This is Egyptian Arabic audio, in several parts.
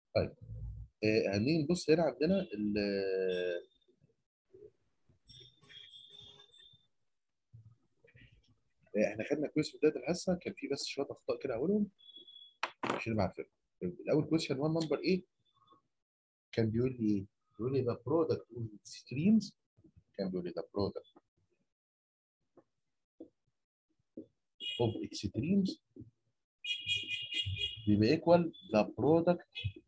طيب آه، هنيجي نبص هنا عندنا ال آه، احنا خدنا كويس في بدايه الحصه كان في بس شويه اخطاء كده هقولهم عشان نبقى عارفين الاول كويشن 1 نمبر ايه كان بيقول لي ايه؟ بيقول لي the product of extremes كان بيقول لي the product of extremes بيبقى equal the product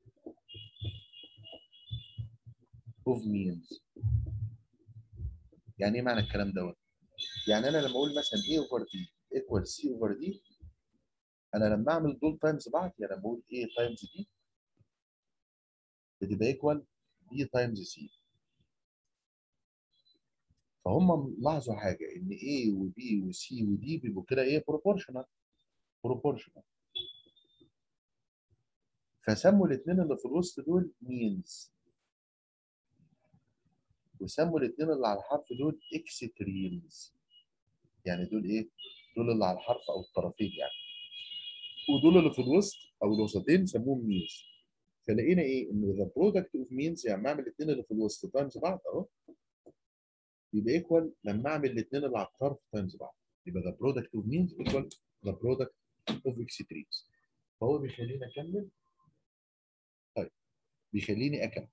of means يعني ايه معنى الكلام دوت؟ يعني انا لما اقول مثلا A over D equal C over D انا لما اعمل دول تايمز بعض يعني لما اقول A تايمز D بتبقى equal B تايمز C فهم لاحظوا حاجه ان A و B و C و D بيبقوا كده ايه proportional proportional فسموا الاثنين اللي في الوسط دول means وسموا الاثنين اللي على الحرف دول extremes يعني دول ايه؟ دول اللي على الحرف او الطرفين يعني ودول اللي في الوسط او الوسطين سموهم means فلقينا ايه؟ ان the product of means يعني اعمل الاثنين اللي في الوسط تايمز بعض اهو يبقى ايكوال لما اعمل الاثنين اللي على الطرف تايمز بعض يبقى the product of means equal the product of extremes فهو بيخليني اكمل طيب بيخليني اكمل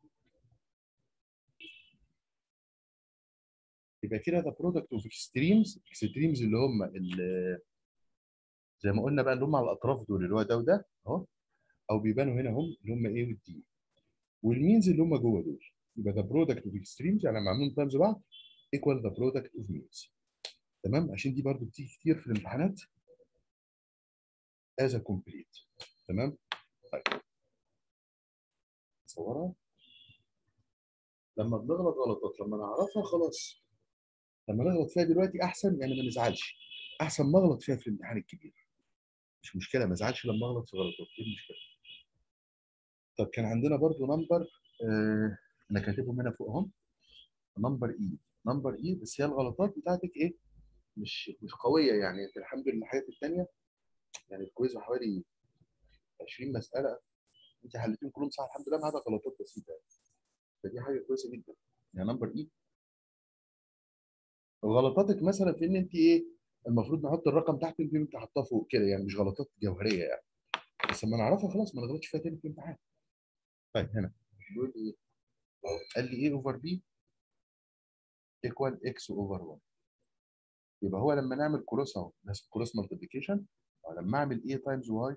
يبقى كده the product of extremes extremes اللي هم ال- زي ما قلنا بقى اللي هم على الاطراف دول اللي هو ده وده اهو او بيبانوا هنا هم اللي هم ايه والدي والمينز اللي هم جوه دول يبقى the product of extremes يعني لما عاملين تايمز بعض equal the product of means تمام عشان دي برضو بتيجي كتير في الامتحانات as a complete تمام طيب صورها لما بنغلط غلطات لما نعرفها خلاص لما نغلط فيها دلوقتي احسن يعني ما نزعلش احسن ما اغلط فيها في الامتحان الكبير مش مشكله ما ازعلش لما اغلط في غلطات ايه المشكله طب كان عندنا برضو نمبر آه انا كاتبهم هنا فوق اهم نمبر اي نمبر اي بس هي الغلطات بتاعتك ايه مش مش قويه يعني انت الحمد لله الحاجات الثانيه يعني الكويز حوالي 20 مساله انت حليتهم كلهم صح الحمد لله ما عدا غلطات بسيطه يعني. فدي حاجه كويسه جدا يعني نمبر اي غلطاتك مثلا في ان انت ايه المفروض نحط الرقم تحت انت انت حاطاه فوق كده يعني مش غلطات جوهريه يعني بس لما نعرفها خلاص ما نغلطش فيها تاني في الامتحان طيب هنا بيقول ايه قال لي ايه اوفر بي ايكوال اكس اوفر 1 يبقى هو لما نعمل كروس اهو بس كروس مالتيبيكيشن او لما اعمل ايه تايمز واي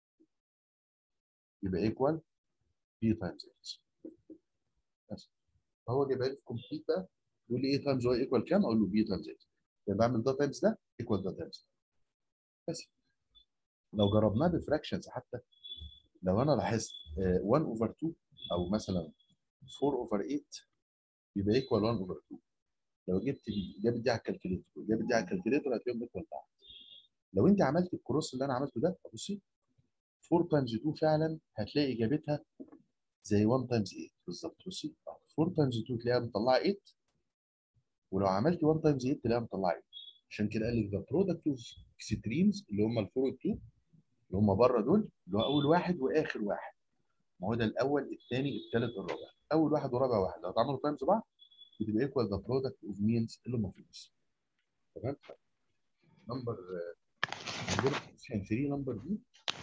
يبقى ايكوال بي تايمز اكس بس فهو جايبها لي في كومبليت بقى يقول لي ايه تايمز واي ايكوال كام اقول له بي تايمز اكس يبقى بعمل ده تايمز ده ايكوال ده تايمز بس لو جربناه بفراكشنز حتى لو انا لاحظت 1 اوفر 2 او مثلا 4 اوفر 8 يبقى ايكوال 1 اوفر 2 لو جبت دي جابت دي على الكالكوليتر وجابت دي على الكالكوليتر هتلاقيهم ايكوال بعض لو انت عملت الكروس اللي انا عملته ده بصي 4 تايمز 2 فعلا هتلاقي اجابتها زي 1 تايمز 8 بالظبط بصي 4 تايمز 2 تلاقيها مطلعه 8 ولو عملت 1 تايمز 8 تلاقيها مطلعه 8 عشان كده قال لك ذا برودكت اوف اكستريمز اللي هم ال 4 وال 2 اللي هم بره دول اللي هو اول واحد واخر واحد ما هو ده الاول الثاني الثالث الرابع اول واحد ورابع واحد لو اتعملوا تايمز بعض بتبقى ايكوال ذا برودكت اوف مينز اللي هم في النص تمام نمبر كويشن 3 نمبر دي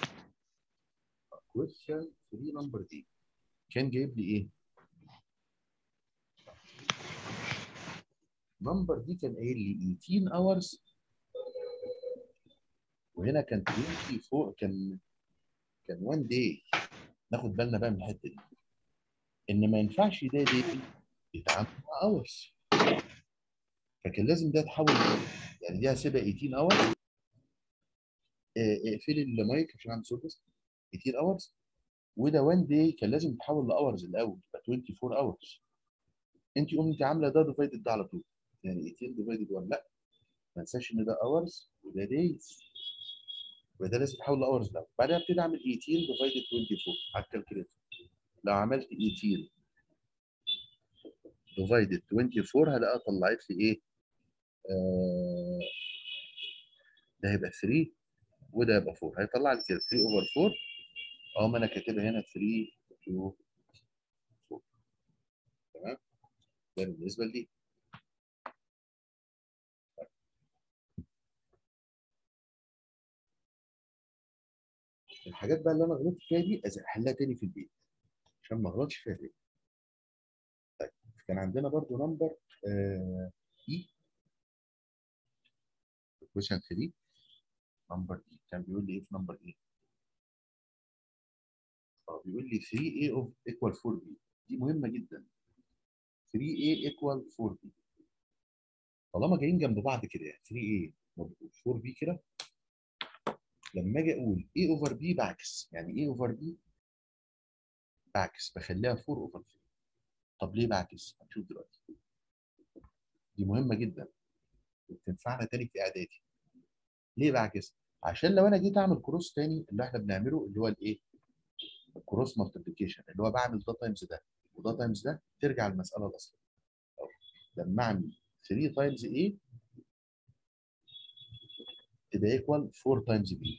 كويشن 3 نمبر دي كان جايب لي ايه؟ نمبر دي كان قايل لي 18 اورز وهنا كان 20 فوق كان كان 1 داي ناخد بالنا بقى من الحته دي ان ما ينفعش ده دي يتعامل مع اورز فكان لازم ده يتحول يعني دي هسيبها 18 اورز اقفلي المايك عشان عندي صوت بس 18 اورز وده 1 داي كان لازم يتحول لاورز الاول يبقى 24 اورز انت قمت عامله ده ديفايدد ده على طول يعني 18 ديفايدد 1 لا ما انساش ان ده اورز وده دايز يبقى ده لازم يتحول لاورز الاول بعدها ابتدي اعمل 18 ديفايدد 24 على الكالكوليتر لو عملت 18 ديفايدد 24 هلاقيها طلعت لي ايه؟ آه ده هيبقى 3 وده يبقى 4 هيطلع لي كده 3 اوفر 4 اه ما انا كاتبها هنا 3 2 4 تمام ده بالنسبه لدي الحاجات بقى اللي انا غلطت فيها دي أز- احلها تاني في البيت عشان ما اغلطش فيها تاني طيب كان عندنا برضو نمبر اي كويشن 3 نمبر اي كان بيقول لي ايه في نمبر ايه؟ اه بيقول لي 3a of equal 4b دي مهمه جدا 3a equal 4b طالما جايين جنب بعض كده 3a مضروب 4b كده لما اجي اقول a over b بعكس يعني a over b بعكس بخليها 4 over 3 طب ليه بعكس؟ هنشوف دلوقتي دي مهمه جدا وبتنفعنا تاني في اعدادي ليه بعكس؟ عشان لو انا جيت اعمل كروس تاني اللي احنا بنعمله اللي هو الايه؟ الكروس مالتيبليكيشن اللي هو بعمل ده تايمز ده وده تايمز ده ترجع المساله الاصليه أو لما اعمل 3 تايمز A تبقى ايكوال 4 تايمز B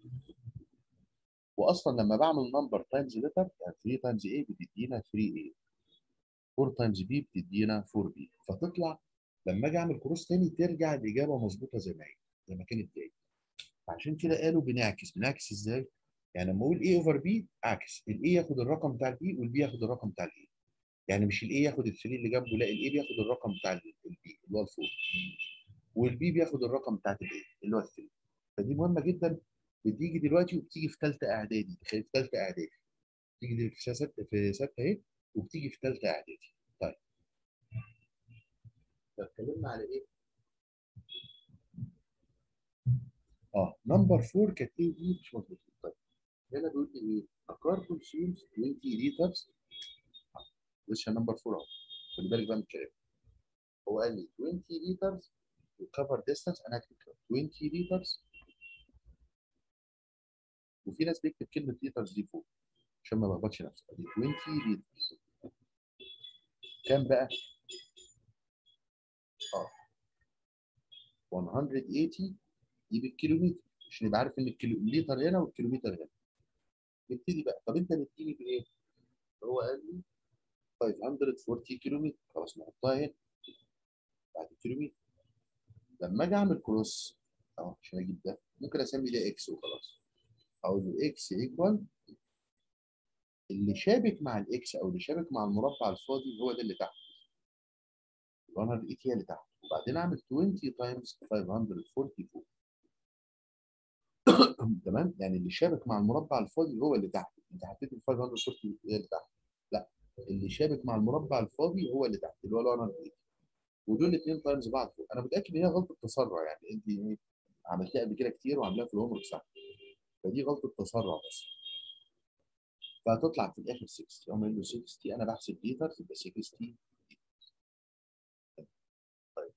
واصلا لما بعمل نمبر تايمز لتر يعني 3 تايمز A بتدينا 3A 4 تايمز B بتدينا 4B فتطلع لما اجي اعمل كروس تاني ترجع الاجابه مظبوطه زي ما هي زي ما كانت جايه عشان كده قالوا بنعكس بنعكس ازاي؟ يعني لما اقول A اوفر B اعكس الاي ياخد الرقم بتاع البي والبي ياخد الرقم بتاع الاي يعني مش الاي ياخد ال 3 اللي جنبه لا الاي بياخد الرقم بتاع البي اللي هو ال 4 والبي بياخد الرقم بتاعت الاي اللي هو ال 3 فدي مهمه جدا بتيجي دلوقتي وبتيجي في ثالثه اعدادي تخيل في ثالثه اعدادي بتيجي دي في سته في سته اهي وبتيجي في ثالثه اعدادي طيب اتكلمنا على ايه؟ اه نمبر 4 كانت ايه دي مش مظبوطه طيب هنا بيقول لي ايه؟ A car consumes 20 liters لسه نمبر 4 اهو خلي بالك بقى من الكلام هو قال لي 20 liters وكفر ديستانس انا هكتب كده 20 liters وفي ناس بيكتب كلمه ليترز دي فوق عشان ما بلخبطش نفسي ادي 20 liters كام بقى؟ اه 180 دي بالكيلومتر عشان يبقى عارف ان الكيلو الليتر هنا والكيلومتر هنا نبتدي بقى طب انت مديني بايه؟ هو قال لي 540 كيلومتر خلاص نحطها هنا بعد الكيلومتر لما اجي اعمل كروس اهو عشان اجيب ده ممكن اسمي ده اكس وخلاص اقول له اكس ايكوال اللي شابك مع الاكس او اللي شابك مع المربع الفاضي هو ده اللي تحت 180 هي اللي تحت وبعدين اعمل 20 تايمز 544 تمام يعني اللي شابك مع المربع الفاضي هو اللي تحت انت حطيت ال 540 هي اللي تحت لا اللي شابك مع المربع الفاضي هو اللي تحت اللي هو 180 ودول الاثنين تايمز بعض فوق انا متاكد ان هي غلطه تسرع يعني انت ايه عملتها قبل كده كتير وعاملاها في الهوم ورك صح فدي غلطه تسرع بس فهتطلع في الاخر 60 هم يقولوا 60 انا بحسب ليتر تبقى 60 طيب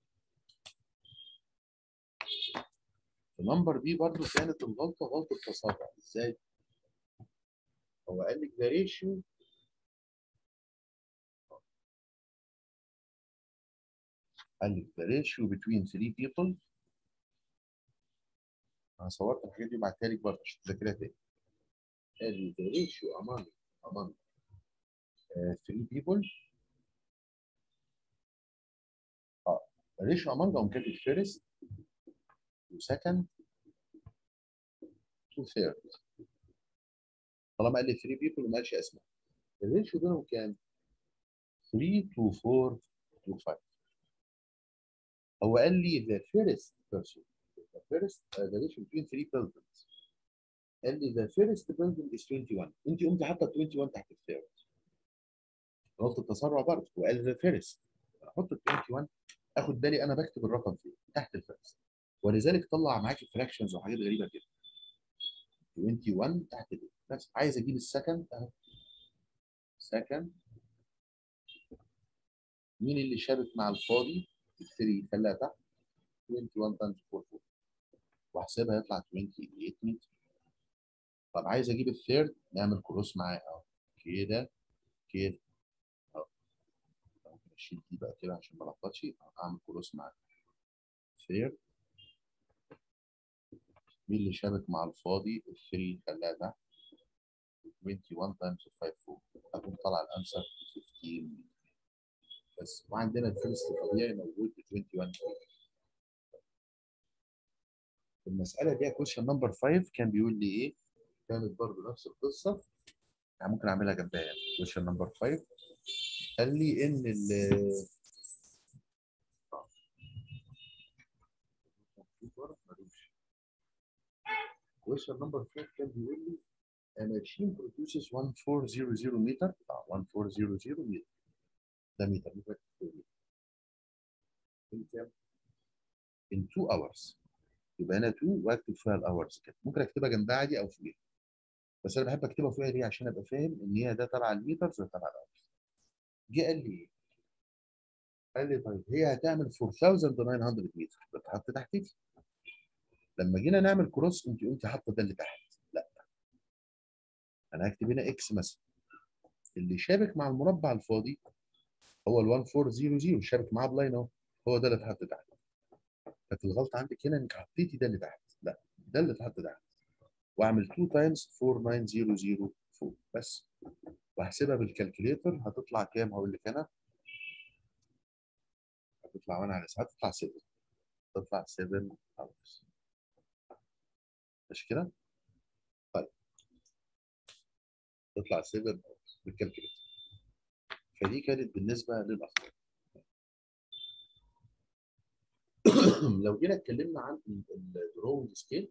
في نمبر بي برضو كانت الغلطه غلطه تسرع ازاي؟ هو قال لك ده ريشيو قال لك the ratio between three people انا صورت الحاجات دي وبعتها لك برضه عشان تذاكرها تاني قال لي the ratio among among uh, three people اه the ratio among هم كاتب first وسكند تو ثيرد طالما قال لي 3 people وما قالش اسماء الريشيو بينهم كام؟ 3 to 4 to 5 هو قال لي the first person the first uh, the ratio between three buildings قال لي the first building is 21 انت قمتي حاطه 21 تحت الثيرد غلطه التسرع برضه وقال the first احط ال 21 اخد بالي انا بكتب الرقم فين تحت الفيرست ولذلك طلع معاك فراكشنز وحاجات غريبه كده 21 تحت دي بس عايز اجيب السكند اهو سكند مين اللي شابك مع الفاضي 3 خليها تحت 21 تايمز 4 واحسبها يطلع 28 متر طب عايز اجيب الثيرد نعمل كروس معاه اهو كده كده اهو ممكن اشيل دي بقى كده عشان ما الخبطش اعمل كروس معاه ثيرد مين اللي شابك مع الفاضي ال 3 خليها تحت 21 times 5 4 هتكون طالعه الانسر 15 بس وعندنا الفيرست طبيعي موجود ب 21 المساله دي كويشن نمبر 5 كان بيقول لي ايه؟ كانت برضه نفس القصه يعني ممكن اعملها جنبها يعني كويشن نمبر 5 قال لي ان ال كويشن نمبر 5 كان بيقول لي a machine produces 1400 متر اه 1400 متر ده متر متر كام؟ in 2 hours يبقى انا 2 واكتب فيها الاورز كده ممكن اكتبها جنبها عادي او فوقيها بس انا بحب اكتبها فوقيها ليه عشان ابقى فاهم ان هي ده تبع الميترز ولا تبع الاورز جه قال لي ايه؟ قال لي طيب هي هتعمل 4900 متر بتحط تحت دي لما جينا نعمل كروس انت قلتي حاطه ده اللي تحت لا انا هكتب هنا اكس مثلا اللي شابك مع المربع الفاضي هو ال 1400 شابك معاه بلاين اهو هو ده اللي اتحط تحت كانت الغلطه عندك هنا انك حطيتي ده اللي تحت لا ده اللي اتحط تحت واعمل 2 تايمز 4900 فوق بس واحسبها بالكالكوليتر هتطلع كام هقول لك انا هتطلع وانا على هتطلع 7 هتطلع 7 hours مش كده؟ طيب تطلع 7 hours بالكالكوليتر فدي كانت بالنسبه للاخطاء لو جينا اتكلمنا عن الدرون سكيل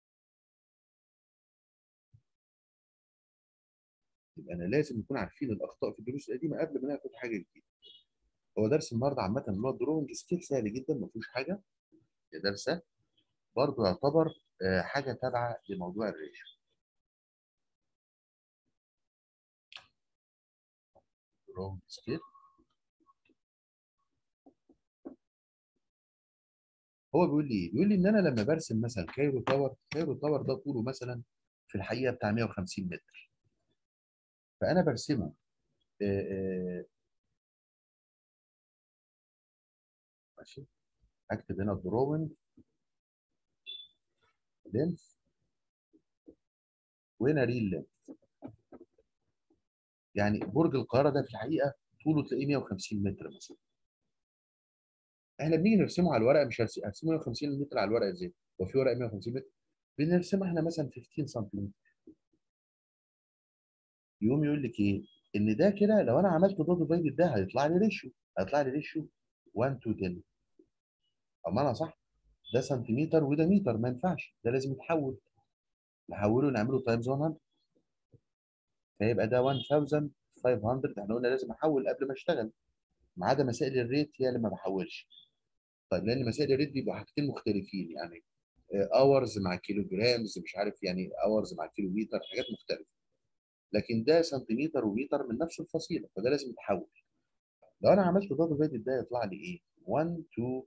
يبقى انا لازم نكون عارفين الاخطاء في الدروس القديمه قبل ما ناخد حاجه جديده هو درس النهارده عامه اللي هو الدرونج سكيل سهل جدا ما فيهوش حاجه درس سهل برضه يعتبر حاجه تابعه لموضوع الريشيو درونج سكيل هو بيقول لي ايه؟ بيقول لي ان انا لما برسم مثلا كايرو تاور كايرو تاور ده طوله مثلا في الحقيقه بتاع 150 متر فانا برسمه آآ آآ ماشي اكتب هنا دروينج لينث وهنا ريل لينث يعني برج القاهره ده في الحقيقه طوله تلاقيه 150 متر مثلا احنا بنيجي نرسمه على الورقه مش هرسمه 150 متر على الورقه ازاي؟ هو في ورقه 150 متر؟ بنرسمها احنا مثلا 15 سم يقوم يقول لك ايه؟ ان ده كده لو انا عملت ده ديفايدد ده هيطلع لي ريشيو هيطلع لي ريشيو 1 تو 10 طب ما انا صح ده سنتيمتر وده متر ما ينفعش ده لازم يتحول نحوله نعمله تايمز 100 فيبقى ده 1500 احنا قلنا لازم احول قبل ما اشتغل ما عدا مسائل الريت هي اللي ما بحولش طيب لان مسائل الريت بيبقوا حاجتين مختلفين يعني اورز مع كيلو جرامز مش عارف يعني اورز مع كيلو متر حاجات مختلفه لكن ده سنتيمتر ومتر من نفس الفصيله فده لازم يتحول لو انا عملت ده ديفايدد ده يطلع لي ايه 1 تو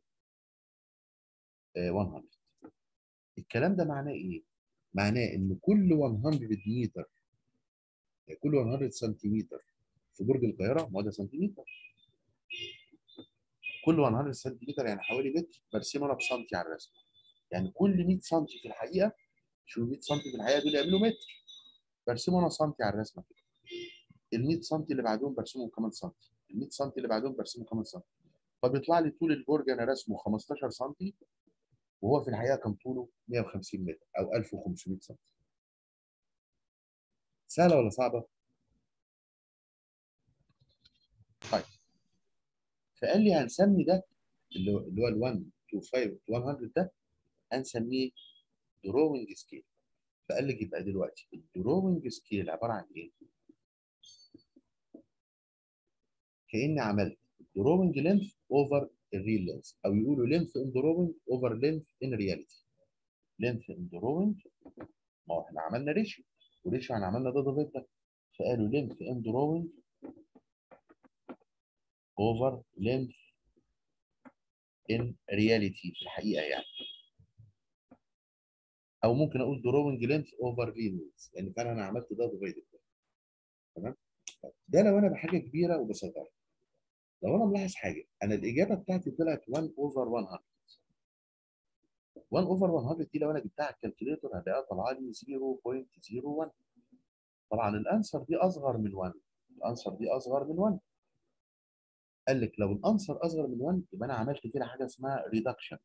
100 الكلام ده معناه ايه معناه ان كل 100 متر كل 100 سنتيمتر في برج القاهره ما ده سنتيمتر كل 100 سنتيمتر يعني حوالي متر برسمه انا بسنتي على الرسم يعني كل 100 سم في الحقيقه شو 100 سم في الحقيقه دول يعملوا متر برسمه انا سنتي على الرسمه كده ال 100 سم اللي بعدهم برسمهم كمان سم ال 100 سم اللي بعدهم برسمهم كمان سم فبيطلع لي طول البرج انا رسمه 15 سم وهو في الحقيقه كان طوله 150 متر او 1500 سم سهله ولا صعبه؟ طيب فقال لي هنسمي ده اللي هو اللي هو ال 1 to 5 to 100 ده هنسميه دروينج سكيل فقال لك يبقى دلوقتي الدروينج سكيل عباره عن ايه؟ كاني عملت دروينج لينث اوفر الريل لينث او يقولوا لينث ان دروينج اوفر لينث ان رياليتي لينث ان دروينج ما هو احنا عملنا ريشيو وريشيو احنا عملنا ده ضد ده فقالوا لينث ان دروينج اوفر لينث ان رياليتي في الحقيقه يعني او ممكن اقول دروينج لينث اوفر لينث يعني فعلا انا عملت ده ديفايدد تمام ده لو انا بحاجه كبيره وبصغرها لو انا ملاحظ حاجه انا الاجابه بتاعتي طلعت 1 اوفر 100 1 اوفر 100 دي لو انا جبتها على الكالكوليتر هلاقيها طالعه لي 0.01 طبعا طبعا الانسر دي اصغر من 1 الانسر دي اصغر من 1 قال لك لو الانسر اصغر من 1 يبقى انا عملت كده حاجه اسمها ريدكشن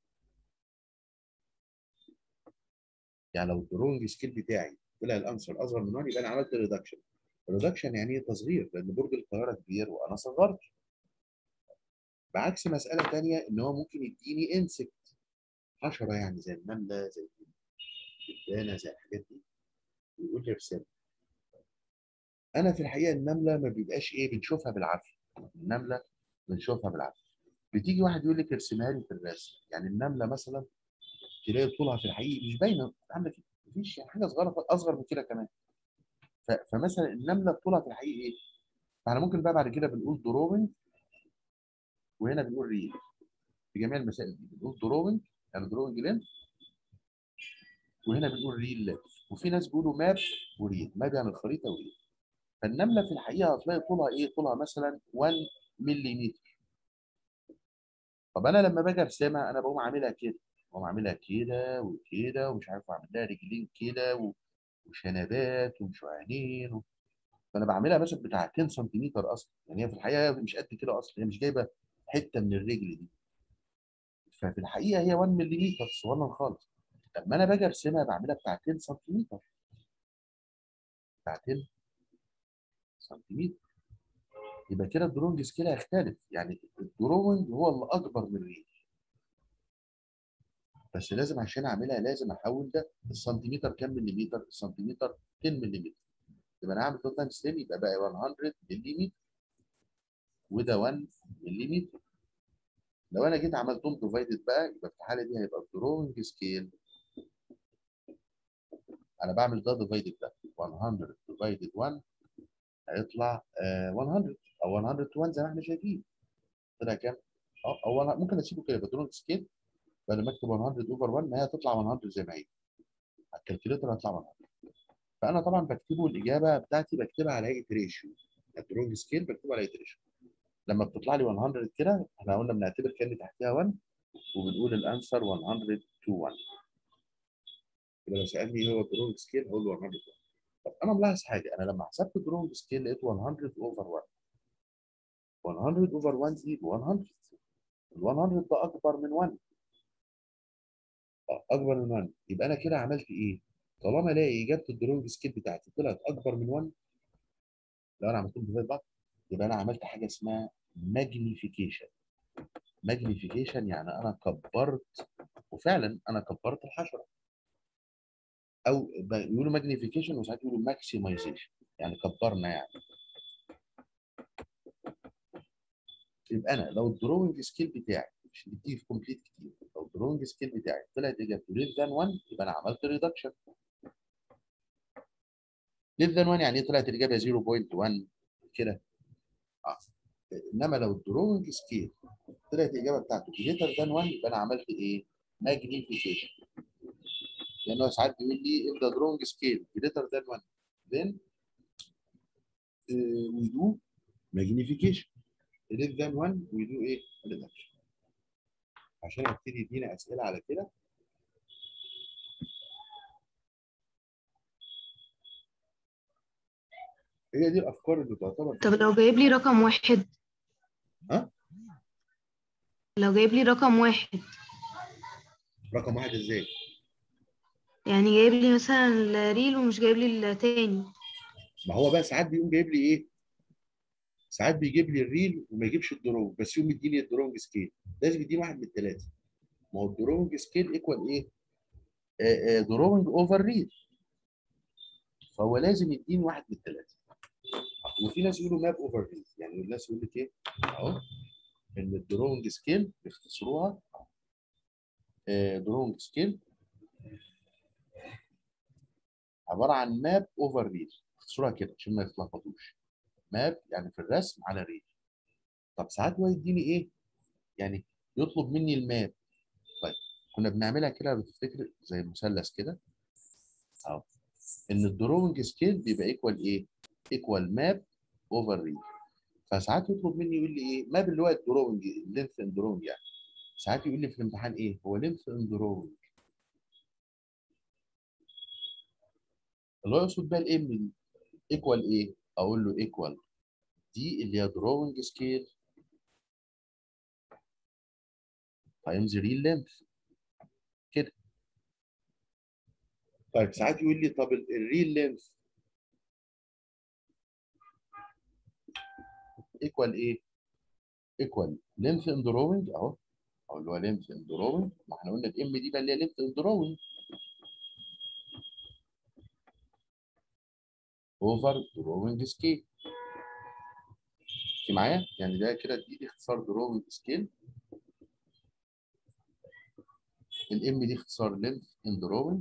يعني لو الدرونج سكيل بتاعي طلع الانسر اصغر من 1 يبقى انا عملت ريدكشن الريدكشن يعني ايه تصغير لان برج القاهره كبير وانا صغرت بعكس مساله ثانيه ان هو ممكن يديني انسكت حشره يعني زي النمله زي الدبانه زي الحاجات دي ويقول لي ارسمها انا في الحقيقه النمله ما بيبقاش ايه بنشوفها بالعافيه النمله بنشوفها بالعافيه بتيجي واحد يقول لك ارسمها لي في الرسم يعني النمله مثلا تلاقي طولها في الحقيقه مش باينه عامله كده مفيش يعني حاجه صغيره اصغر من كده كمان فمثلا النمله طولها في الحقيقه ايه؟ فاحنا ممكن بقى بعد كده بنقول دروبنج وهنا بنقول ريل في جميع المسائل دي بنقول دروبنج يعني دروبنج لين وهنا بنقول ريل لين وفي ناس بيقولوا ماب وريل ماب يعني الخريطه وريل فالنمله في الحقيقه هتلاقي طولها ايه؟ طولها مثلا 1 ملم طب انا لما باجي ارسمها انا بقوم عاملها كده بقوم عاملها كده وكده ومش عارف اعمل لها رجلين كده وشنبات ومش عينين و... فانا بعملها مثلا بتاع 10 سنتيمتر اصلا يعني هي في الحقيقه مش قد كده اصلا هي مش جايبه حته من الرجل دي ففي الحقيقه هي 1 ملم صغنن خالص لما انا باجي ارسمها بعملها بتاع 10 سنتيمتر بتاع 10 سنتيمتر يبقى كده الدرونج سكيل هيختلف يعني الدرونج هو اللي اكبر من الريل بس لازم عشان اعملها لازم احول ده السنتيمتر كام مليمتر السنتيمتر 10 ملم يبقى انا هعمل 2 تايمز 10 يبقى بقى 100 ملم وده 1 ملم لو انا جيت عملتهم ديفايدد بقى يبقى في الحاله دي هيبقى الدرونج سكيل انا بعمل ده ديفايدد ده 100 ديفايدد 1 هيطلع آه 100 او 100 تو 1 زي ما احنا شايفين طلع كام؟ اه او ممكن اسيبه كده بدرونج سكيل بدل ما اكتب 100 اوفر 1 ما هي تطلع 100 زي ما هي على الكالكوليتر هتطلع 100 فانا طبعا بكتبه الاجابه بتاعتي بكتبها على هيئه ريشيو الدرونج سكيل بكتبها على هيئه ريشيو لما بتطلع لي 100 كده احنا قلنا بنعتبر كان تحتها 1 وبنقول الانسر 100 تو 1 يبقى لو سالني ايه هو الدرونج سكيل هقول له 100 طب انا ملاحظ حاجه انا لما حسبت الدرونج سكيل لقيت 100 اوفر 1 100 اوفر 1 دي 100 ال 100 ده اكبر من 1 اكبر من 1 يبقى انا كده عملت ايه؟ طالما الاقي اجابه الدرونج سكيل بتاعتي طلعت اكبر من 1 لو انا عملتهم ديفايد بعض يبقى انا عملت حاجه اسمها ماجنيفيكيشن ماجنيفيكيشن يعني انا كبرت وفعلا انا كبرت الحشره او بيقولوا ماجنيفيكيشن وساعات يقولوا ماكسمايزيشن يعني كبرنا يعني يبقى انا لو الدروينج سكيل بتاعي مش بتيجي في كومبليت كتير لو الدروينج سكيل بتاعي طلعت اجابته ليس ذان 1 يبقى انا عملت ريدكشن ليس ذان 1 يعني ايه طلعت الاجابه 0.1 كده اه انما لو الدروينج سكيل طلعت الاجابه بتاعته جريتر ذان 1 يبقى انا عملت ايه؟ ماجنيفيكيشن لانه ساعات بيقول لي if the drawing scale greater than 1 then uh, we do magnification less than 1 we do ايه reduction عشان يبتدي يدينا اسئله على كده هي دي الافكار اللي تعتبر طب لو جايب لي رقم واحد ها لو جايب لي رقم واحد رقم واحد ازاي؟ يعني جايب لي مثلا الريل ومش جايب لي التاني ما هو بقى ساعات بيقوم جايب لي ايه؟ ساعات بيجيب لي الريل وما يجيبش الدرونج بس يقوم يديني الدرونج سكيل لازم يديني واحد من الثلاثه ما هو الدرونج سكيل ايكوال ايه؟ آه، آه، درونج اوفر ريل فهو لازم يديني واحد من الثلاثه وفي ناس يقولوا ماب اوفر ريل يعني الناس يقول لك ايه؟ اهو ان الدرونج سكيل بيختصروها آه، درونج سكيل عباره عن ماب اوفر ريل اختصروها كده عشان ما يتلخبطوش ماب يعني في الرسم على ريل طب ساعات هو يديني ايه؟ يعني يطلب مني الماب طيب كنا بنعملها كده لو تفتكر زي المثلث كده اهو ان الدروينج سكيل بيبقى ايكوال ايه؟ ايكوال ماب اوفر ريل فساعات يطلب مني يقول لي ايه؟ ماب اللي هو الدروينج لينث ان دروينج يعني ساعات يقول لي في الامتحان ايه؟ هو لينث ان دروينج اللي هو يقصد بيها الام دي ايكوال ايه اقول له ايكوال دي اللي هي دروينج سكيل تايمز ريل لينث كده طيب ساعات يقول لي طب الريل لينث ايكوال ايه ايكوال لينث ان دروينج اهو او اللي هو لينث ان دروينج ما احنا قلنا الام دي بقى اللي هي لينث ان دروينج اوفر دروينج سكيل انت معايا يعني ده كده دي اختصار دروينج سكيل الام دي اختصار لينث ان دروينج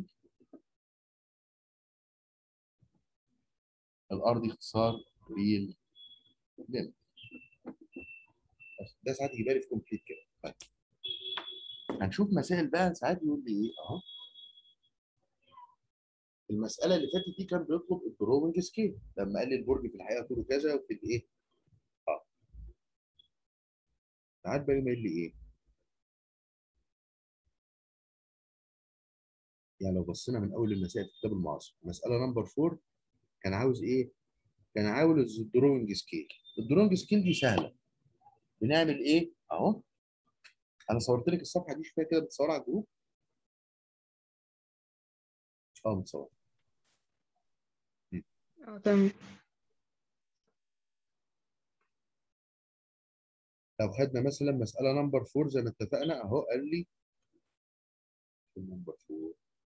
الار دي اختصار ريل لينث ده ساعات يجيبها لي في كومبليت كده طيب هنشوف مسائل بقى ساعات يقول لي ايه اهو المساله اللي فاتت دي كان بيطلب الدروينج سكيل لما قال لي البرج في الحقيقه طوله كذا وفي الايه اه ساعات بقى يقوم قايل لي ايه يعني لو بصينا من اول المسائل في الكتاب المعاصر مساله نمبر 4 كان عاوز ايه كان عاوز الدروينج سكيل الدروينج سكيل دي سهله بنعمل ايه اهو انا صورت لك الصفحه دي شويه كده بتصورها على الجروب اه متصور اه تمام لو خدنا مثلا مساله نمبر 4 زي ما اتفقنا اهو قال لي نمبر 4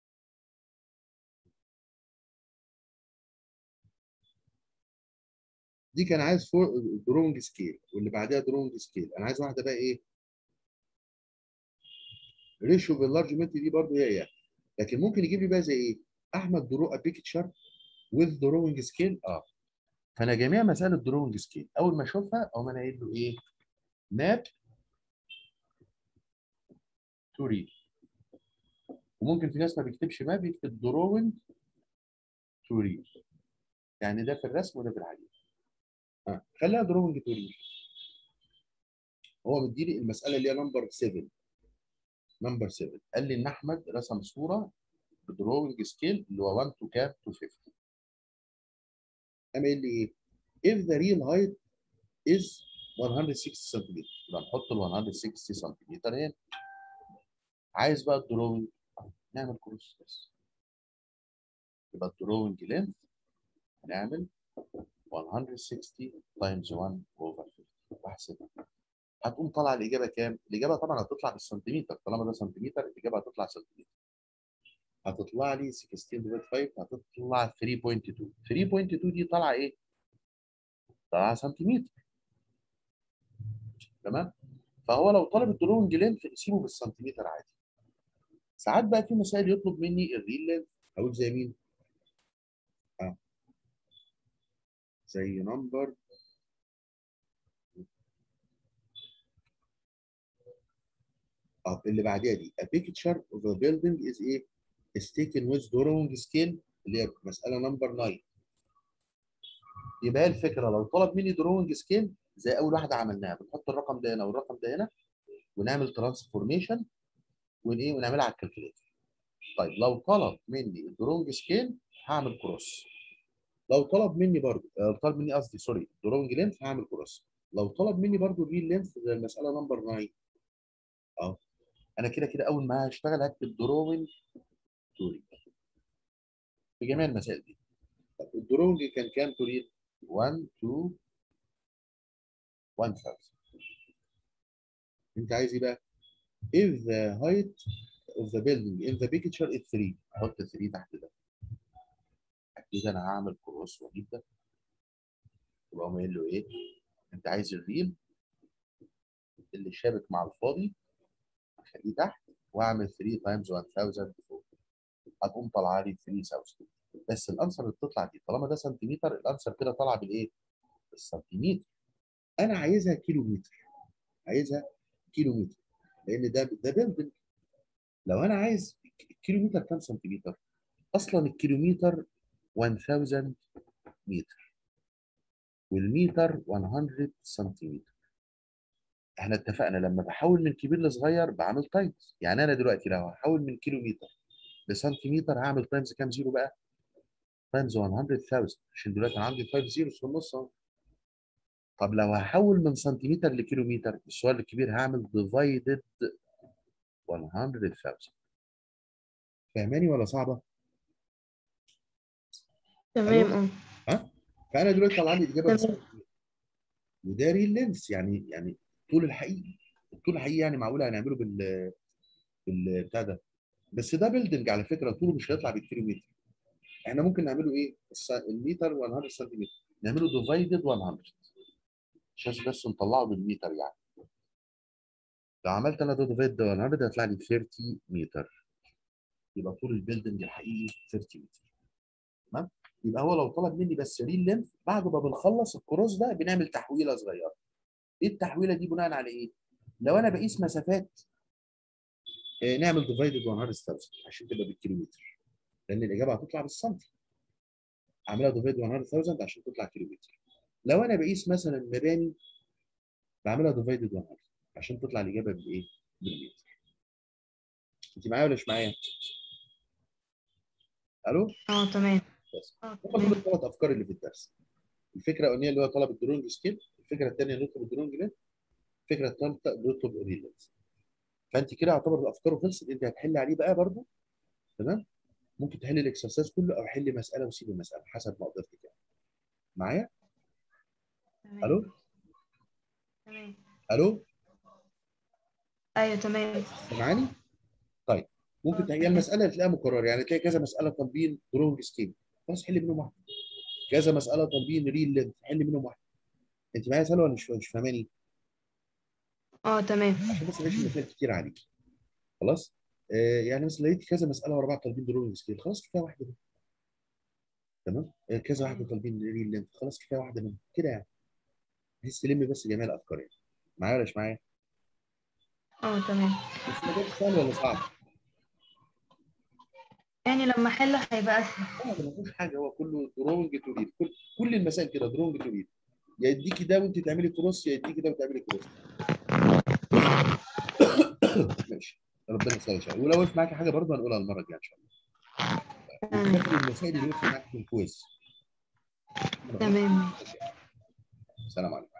دي كان عايز فور دروينج سكيل واللي بعدها دروينج سكيل انا عايز واحده بقى ايه ريشيو باللارجمنت دي برضو هي هي لكن ممكن يجيب لي بقى زي ايه احمد درو بيكتشر وذ دروينج سكيل اه فانا جميع مسائل الدروينج سكيل اول ما اشوفها اقوم انا قايل له ايه ماب تو ريد وممكن في ناس ما بيكتبش ماب يكتب دروينج تو ريد يعني ده في الرسم وده في الحديث اه خليها دروينج تو ريد هو مديني المساله اللي هي نمبر 7 نمبر 7 قال لي ان احمد رسم صوره بدروينج سكيل اللي هو 1 تو كام تو 50 قام قايل لي ايه if the real height is 160 سم يبقى نحط ال 160 سم هنا عايز بقى الدروينج نعمل كروس بس يبقى الدروينج لينث هنعمل 160 تايمز 1 اوفر 50 واحسبها هتقوم طالعه الاجابه كام؟ الاجابه طبعا هتطلع بالسنتيمتر طالما ده سنتيمتر الاجابه هتطلع سنتيمتر هتطلع لي 16 ديفايد 5 هتطلع 3.2 3.2 دي طالعه ايه؟ طالعه سنتيمتر تمام؟ فهو لو طلب الدروينج لينث سيبه بالسنتيمتر عادي ساعات بقى في مسائل يطلب مني الريل لينث اقول زي مين؟ اه زي نمبر اه اللي بعديها دي a picture of a building is ايه is taken with drawing scale اللي هي مسألة نمبر 9 يبقى هي الفكرة لو طلب مني drawing scale زي أول واحدة عملناها بنحط الرقم ده هنا والرقم ده هنا ونعمل ترانسفورميشن ونايه ونعملها على الكالكوليتر طيب لو طلب مني الدرونج سكيل هعمل كروس لو طلب مني برضو لو طلب مني قصدي سوري درونج لينث هعمل كروس لو طلب مني برضو الريل لينث زي المسألة نمبر 9 اهو انا كده كده اول ما هشتغل هكتب دروينج توري في جميع المسائل دي طب الدروينج كان كام توري 1 2 1000 انت عايز ايه بقى if the height of the building in the picture is 3 احط 3 تحت ده اكيد انا هعمل كروس واجيب ده يبقى قام قايل له ايه انت عايز الريل اللي شابك مع الفاضي اخليه تحت واعمل 3 تايمز 1000 فوق هتقوم طالعه لي 3000 بس الانسر اللي بتطلع دي طالما ده سنتيمتر الانسر كده طالعه بالايه؟ بالسنتيمتر انا عايزها كيلو متر عايزها كيلو متر لان ده ده بيلدنج لو انا عايز الكيلومتر كام سنتيمتر؟ اصلا الكيلومتر 1000 متر والمتر 100 سنتيمتر احنا اتفقنا لما بحول من كبير لصغير بعمل تايمز يعني انا دلوقتي لو هحول من كيلو متر لسنتيمتر هعمل تايمز كام زيرو بقى تايمز 100000 عشان دلوقتي انا عندي 5 زيروز في النص اهو طب لو هحول من سنتيمتر لكيلومتر السؤال الكبير هعمل ديفايدد 100000 فاهماني ولا صعبه؟ تمام اه فانا دلوقتي طلع لي الاجابه تمام. بالسنتيمتر. وده ريل لينس يعني يعني الطول الحقيقي الطول الحقيقي يعني معقول هنعمله بال بال بتاع ده بس ده بيلدنج على فكره طوله مش هيطلع بالكيلومتر احنا ممكن نعمله ايه الس- المتر 100 سنتيمتر نعمله ديفايدد 100 عشان بس نطلعه بالمتر يعني لو عملت انا ده ديفايد 100 هيطلع لي 30 متر يبقى طول البيلدنج الحقيقي 30 متر تمام يبقى هو لو طلب مني بس ريل لينث بعد ما بنخلص الكروس ده بنعمل تحويله صغيره ايه التحويله دي بناء على ايه لو انا بقيس مسافات آه، نعمل ديفايدد 100000 عشان تبقى بالكيلومتر لان الاجابه هتطلع بالسنتي اعملها ديفايد 100000 عشان تطلع كيلومتر لو انا بقيس مثلا مباني بعملها ديفايدد 100 عشان تطلع الاجابه بايه بالمتر انت معايا ولا مش معايا الو اه تمام بس اه هم تمام دول الثلاث افكار اللي في الدرس الفكره الاولانيه اللي هو طلب الدرونج سكيل الفكره الثانيه نطلب الدرونج لينث الفكره الثالثه نطلب الريل لينث فانت كده يعتبر افكاره خلصت انت هتحل عليه بقى برضو تمام ممكن تحل الاكسرسايز كله او حل مساله وسيب المساله حسب مقدرتك يعني معايا تمام الو تمام الو ايوه تمام سامعاني طيب ممكن آه، تلاقي تمام. المساله تلاقيها مكرره يعني تلاقي كذا مساله طالبين درونج سكيل خلاص حل منهم واحده كذا مساله طالبين ريل لينث حل منهم واحده انت معايا سلوى ولا مش مش فاهماني اه تمام عشان بس مفيش مسائل كتير عليك خلاص آه يعني مثلا لقيت كذا مساله ورا بعض طالبين درونج سكيل خلاص كفايه واحده منهم تمام آه كذا واحده طالبين ريل لينث خلاص كفايه واحده منهم كده يعني بحيث تلم بس جميع الافكار يعني معايا ولا مش معايا؟ اه تمام بس ما جابش سهل ولا صعب؟ يعني لما احل هيبقى اسهل لا ده ما فيهوش حاجه هو كله درونج تو ريد كل كل المسائل كده درونج تو ريد يا يديكي ده وانت تعملي كروس يا يديكي ده وتعملي كروس ماشي ربنا يسهل ان شاء الله ولو وقف معاكي حاجه برضه هنقولها المره الجايه ان شاء الله تمام وتذاكري المسائل اللي وقفت معاكي في الكويز تمام سلام عليكم